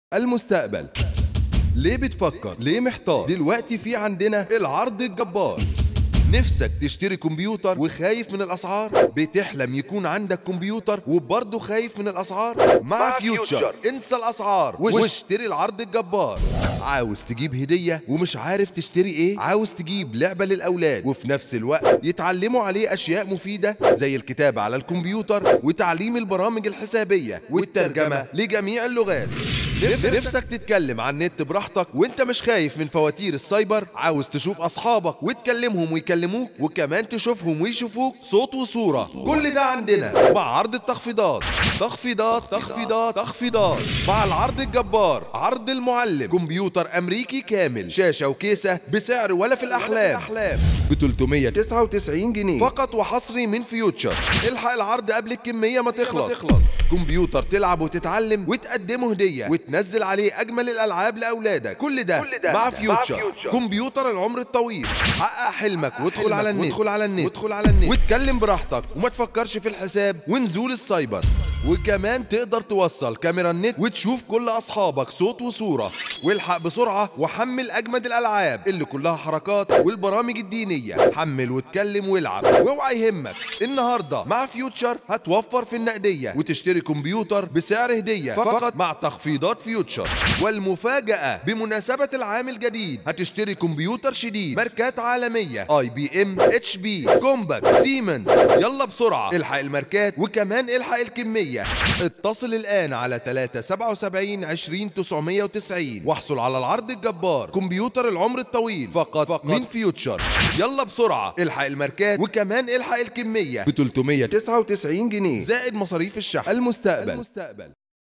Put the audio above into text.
المستقبل ليه بتفكر؟ ليه محتار؟ دلوقتي في عندنا العرض الجبار نفسك تشتري كمبيوتر وخايف من الاسعار بتحلم يكون عندك كمبيوتر وبرضه خايف من الاسعار مع, مع فيوتشر فيوتشر. انسى الاسعار واشتري العرض الجبار عاوز تجيب هديه ومش عارف تشتري ايه عاوز تجيب لعبه للاولاد وفي نفس الوقت يتعلموا عليه اشياء مفيده زي الكتابه على الكمبيوتر وتعليم البرامج الحسابيه والترجمه لجميع اللغات نفس نفسك تتكلم عن النت براحتك وانت مش خايف من فواتير السايبر عاوز تشوف اصحابك وتكلمهم ويكلموك وكمان تشوفهم ويشوفوك صوت وصوره كل ده عندنا مع عرض التخفيضات تخفيضات تخفيضات تخفيضات مع العرض الجبار عرض المعلم كمبيوتر امريكي كامل شاشه وكيسه بسعر ولا في الاحلام ب 399 جنيه فقط وحصري من فيوتشر الحق العرض قبل الكميه ما تخلص كمبيوتر تلعب وتتعلم وتقدمه هديه وتنزل عليه اجمل الالعاب لاولادك كل ده, كل ده مع مع فيوتشر فيوتشر. كمبيوتر العمر الطويل حقق حلمك وادخل على النت وادخل على النت وادخل على النت واتكلم براحتك وما تفكرش في الحساب ونزول السايبر وكمان تقدر توصل كاميرا النت وتشوف كل اصحابك صوت وصوره والحق بسرعه وحمل اجمد الالعاب اللي كلها حركات والبرامج الدينيه حمل واتكلم والعب واوعى يهمك النهارده مع فيوتشر هتوفر في النقديه وتشتري كمبيوتر بسعر هديه فقط مع تخفيضات فيوتشر والمفاجاه بمناسبه العام الجديد هتشتري كمبيوتر شديد ماركات عالميه اي بي ام اتش بي كومباك سيمنز يلا بسرعه الحق الماركات وكمان الحق الكميه اتصل الان على 377 20 990 واحصل على العرض الجبار كمبيوتر العمر الطويل فقط, فقط من فيوتشر يلا بسرعه الحق الماركات وكمان الحق الكميه ب 399 جنيه زائد مصاريف الشحن المستقبل, المستقبل.